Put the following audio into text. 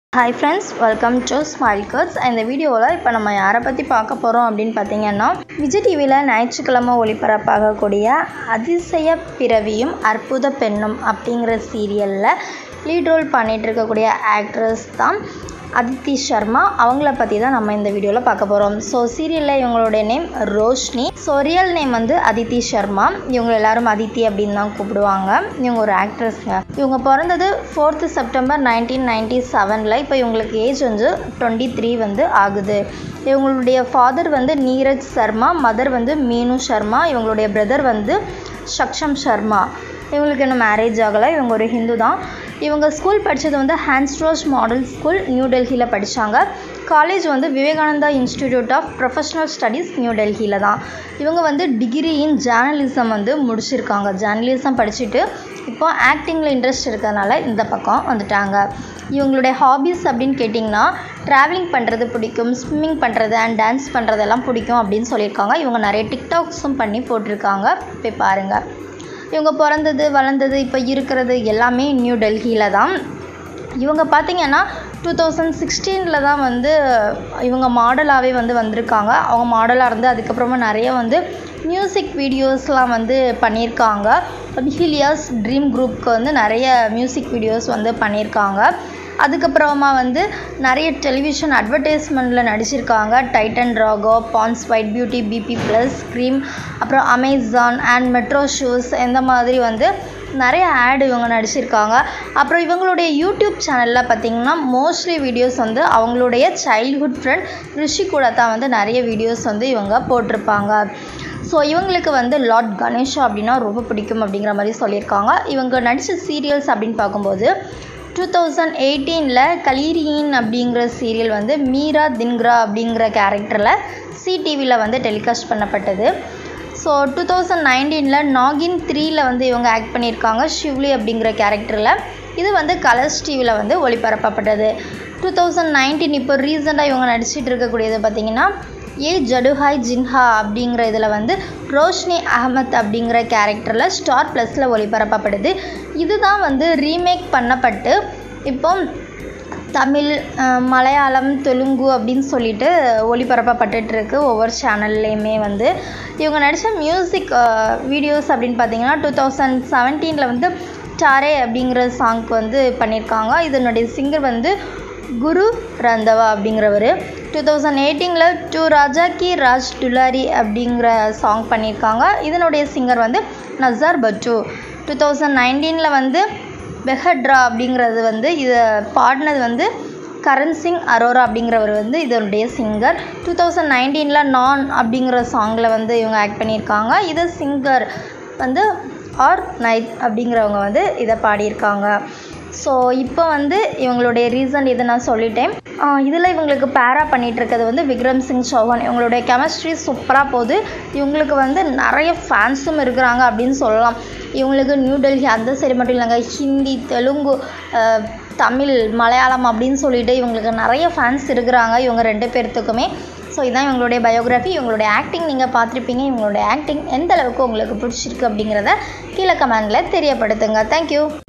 hi friends welcome to smile cuts இந்த வீடியோவில் இப்போ நம்ம யாரை பற்றி பார்க்க போகிறோம் அப்படின்னு பார்த்தீங்கன்னா விஜய் டிவியில் ஞாயிற்றுக்கிழமை ஒளிபரப்பாகக்கூடிய அதிசய பிறவியும் அற்புத பெண்ணும் அப்படிங்கிற சீரியலில் லீட் ரோல் பண்ணிகிட்டு இருக்கக்கூடிய ஆக்ட்ரஸ் தான் அதித்தி சர்மா அவங்கள பற்றி தான் நம்ம இந்த வீடியோவில் பார்க்க போகிறோம் ஸோ சீரியலில் இவங்களுடைய name Roshni so real name வந்து அதித்தி சர்மா இவங்க எல்லாரும் அதித்தி அப்படின்னு தான் கூப்பிடுவாங்க இவங்க ஒரு ஆக்ட்ரஸ்ங்க இவங்க பிறந்தது ஃபோர்த்து செப்டம்பர் நைன்டீன் நைன்டி செவனில் இப்போ இவங்களுக்கு ஏஜ் வந்து டுவெண்ட்டி த்ரீ வந்து ஆகுது இவங்களுடைய ஃபாதர் வந்து நீரஜ் சர்மா மதர் வந்து மீனு சர்மா இவங்களுடைய பிரதர் வந்து சக்ஷம் சர்மா இவங்களுக்கு இன்னும் மேரேஜ் ஆகலை இவங்க ஒரு ஹிந்து தான் இவங்க ஸ்கூல் படித்தது வந்து ஹேண்ட்ஸ்ட்ரோஸ் மாடல் ஸ்கூல் நியூ டெல்லியில் படித்தாங்க காலேஜ் வந்து Vivekananda institute of professional studies new டெல்லியில் தான் இவங்க வந்து டிகிரி இன் ஜேர்னலிசம் வந்து முடிச்சிருக்காங்க ஜேர்னலிசம் படிச்சுட்டு இப்போ ஆக்டிங்கில் இன்ட்ரெஸ்ட் இருக்கிறதுனால இந்த பக்கம் வந்துட்டாங்க இவங்களுடைய ஹாபீஸ் அப்படின்னு கேட்டிங்கன்னா ட்ராவலிங் பண்ணுறது பிடிக்கும் ஸ்விம்மிங் பண்ணுறது அண்ட் டான்ஸ் பண்ணுறதெல்லாம் பிடிக்கும் அப்படின்னு சொல்லியிருக்காங்க இவங்க நிறைய டிக்டாக்ஸும் பண்ணி போட்டிருக்காங்க போய் பாருங்கள் இவங்க பிறந்தது வளர்ந்தது இப்போ இருக்கிறது எல்லாமே நியூ டெல்லியில் தான் இவங்க பார்த்திங்கன்னா டூ தௌசண்ட் சிக்ஸ்டீனில் தான் வந்து இவங்க மாடலாகவே வந்து வந்திருக்காங்க அவங்க மாடலாக இருந்து அதுக்கப்புறமா நிறைய வந்து மியூசிக் வீடியோஸ்லாம் வந்து பண்ணியிருக்காங்க ஹிலியாஸ் ட்ரீம் குரூப்க்கு வந்து நிறைய மியூசிக் வீடியோஸ் வந்து பண்ணியிருக்காங்க அதுக்கப்புறமா வந்து நிறைய டெலிவிஷன் அட்வர்டைஸ்மெண்ட்டில் நடிச்சிருக்காங்க டைட்டன் ராகோ Pond's white beauty BB plus cream அப்புறம் அமேசான் அண்ட் மெட்ரோ ஷூஸ் இந்த மாதிரி வந்து நிறைய ஆட் இவங்க நடிச்சிருக்காங்க அப்புறம் இவங்களுடைய யூடியூப் சேனலில் பார்த்திங்கன்னா மோஸ்ட்லி வீடியோஸ் வந்து அவங்களுடைய சைல்ட்ஹுட் ஃப்ரெண்ட் ரிஷி கூட தான் வந்து நிறைய வீடியோஸ் வந்து இவங்க போட்டிருப்பாங்க ஸோ இவங்களுக்கு வந்து லார்ட் கணேஷா அப்படின்னா ரொம்ப பிடிக்கும் அப்படிங்கிற மாதிரி சொல்லியிருக்காங்க இவங்க நடித்த சீரியல்ஸ் அப்படின்னு பார்க்கும்போது டூ தௌசண்ட் எயிட்டீனில் கலீரியின் அப்படிங்கிற சீரியல் வந்து மீரா தின்க்ரா அப்படிங்கிற கேரக்டரில் சிடிவியில் வந்து டெலிகாஸ்ட் பண்ணப்பட்டது ஸோ டூ தௌசண்ட் நைன்டீனில் நாகின் த்ரீயில் வந்து இவங்க ஆக்ட் பண்ணியிருக்காங்க ஷிவ்லி அப்படிங்கிற கேரக்டரில் இது வந்து கலர்ஸ் டிவியில் வந்து ஒளிபரப்பப்பட்டது டூ தௌசண்ட் நைன்டீன் இப்போ ரீசெண்டாக இவங்க நடிச்சிட்டு இருக்கக்கூடியது பார்த்திங்கன்னா ஏ ஜடுஹாய் ஜின்ஹா அப்படிங்கிற இதில் வந்து ரோஷ்னி அகமத் அப்படிங்கிற கேரக்டரில் ஸ்டார் ப்ளஸில் ஒளிபரப்பப்படுது இதுதான் வந்து ரீமேக் பண்ணப்பட்டு இப்போ தமிழ் மலையாளம் தெலுங்கு அப்படின்னு சொல்லிட்டு ஒளிபரப்பப்பட்டுருக்கு ஒவ்வொரு சேனல்லையுமே வந்து இவங்க நடித்த மியூசிக் வீடியோஸ் அப்படின்னு பார்த்தீங்கன்னா டூ தௌசண்ட் செவன்டீனில் வந்து டாரே அப்படிங்கிற சாங்க்கு வந்து பண்ணியிருக்காங்க இதனுடைய சிங்கர் வந்து குரு ரந்தவா அப்படிங்கிறவர் டூ தௌசண்ட் எயிட்டீனில் டூ ராஜா கி ராஜ் டுலாரி அப்படிங்கிற சாங் பண்ணியிருக்காங்க இதனுடைய சிங்கர் வந்து நசார் பட்டு டூ தௌசண்ட் நைன்டீனில் வந்து பெஹட்ரா அப்படிங்கிறது வந்து இதை பாடினது வந்து கரண் சிங் அரோரா அப்படிங்கிறவர் வந்து இதனுடைய சிங்கர் டூ தௌசண்ட் நைன்டீனில் நான் அப்படிங்கிற சாங்கில் வந்து இவங்க ஆக்ட் பண்ணியிருக்காங்க இது சிங்கர் வந்து ஆர் நைட் அப்படிங்கிறவங்க வந்து இதை பாடியிருக்காங்க ஸோ இப்போ வந்து இவங்களுடைய ரீசன் இதை நான் சொல்லிட்டேன் இதில் இவங்களுக்கு பேரா பண்ணிகிட்டு இருக்கிறது வந்து விக்ரம் சிங் சௌஹான் இவங்களுடைய கெமிஸ்ட்ரி சூப்பராக போகுது இவங்களுக்கு வந்து நிறைய ஃபேன்ஸும் இருக்கிறாங்க அப்படின்னு சொல்லலாம் இவங்களுக்கு நியூ டெல்லி அந்த சைடு மட்டும் இல்லைங்க ஹிந்தி தெலுங்கு தமிழ் மலையாளம் அப்படின்னு சொல்லிட்டு இவங்களுக்கு நிறைய ஃபேன்ஸ் இருக்கிறாங்க இவங்க ரெண்டு பேர்த்துக்குமே ஸோ இதான் இவங்களுடைய பயோகிராஃபி இவங்களுடைய ஆக்டிங் நீங்கள் பார்த்துருப்பீங்க இவங்களுடைய ஆக்டிங் எந்த அளவுக்கு உங்களுக்கு பிடிச்சிருக்கு அப்படிங்கிறத கீழே கமெண்டில் தெரியப்படுத்துங்க தேங்க்யூ